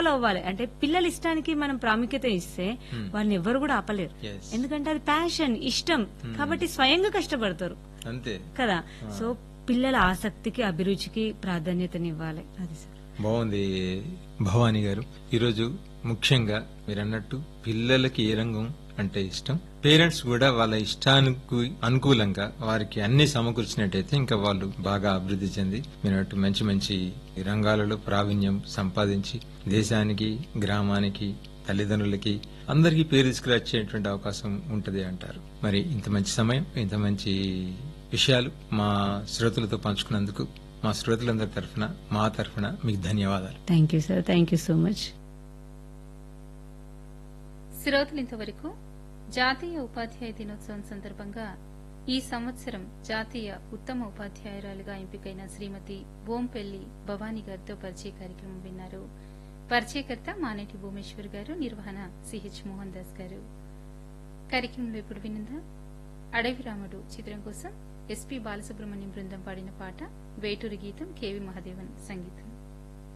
Follow అవ్వాలి అంటే పిల్లల ఇష్టానికి మనం ప్రాముఖ్యత ఇస్తే వాళ్ళని ఎవరు కూడా ఆపలేరు Yes. ఎందుకంటే అది ప్యాషన్ ఇష్టం కాబట్టి స్వయంగా కష్టపడతారు అంతే కదా సో పిల్లల ఆసక్తికి అభిరుచికి ప్రాధాన్యతనివ్వాలి అది సార్ బాగుంది భవానీ గారు ఈరోజు ముఖ్యంగా మీరు అన్నట్టు పిల్లలకి ఏ రంగం అంటే ఇష్టం పేరెంట్స్ కూడా వాళ్ళ ఇష్టానికి అనుకూలంగా వారికి అన్ని సమకూర్చినట్టయితే ఇంకా వాళ్ళు బాగా అభివృద్ధి చెంది మీరు అన్నట్టు మంచి మంచి రంగాలలో ప్రావీణ్యం సంపాదించి దేశానికి గ్రామానికి తల్లిదండ్రులకి అందరికీ పేరు తీసుకురచ్చేటువంటి అవకాశం ఉంటది అంటారు మరి ఇంత మంచి సమయం ఇంత మంచి విషయాలు మా శ్రోతలతో పంచుకున్నందుకు మా శ్రోతలందరి తరఫున మా తరఫున మీకు ధన్యవాదాలు thank you sir thank you so much శ్రోతలు ఇంతవరకు జాతీయ ఉపాధ్యాయ దినోత్సవం సందర్భంగా ఈ సంవత్సరం జాతీయ ఉత్తమ ఉపాధ్యాయురాలుగా ఎంపికైన శ్రీమతి బోంపెల్లి భవానీ గారితో పరిచయ కార్యక్రమం విన్నారు పరిచయకర్త మానేటి భూమేశ్వర్ గారు నిర్వహణ సిహెచ్ మోహన్ దాస్ గారు కార్యక్రమంలో ఇప్పుడు వినుందా అడవి రాముడు చిత్రం కోసం ఎస్పీ బాలసుబ్రహ్మణ్యం బృందం పాడిన పాట వేటూరి గీతం కేవి మహాదేవన్ సంగీతం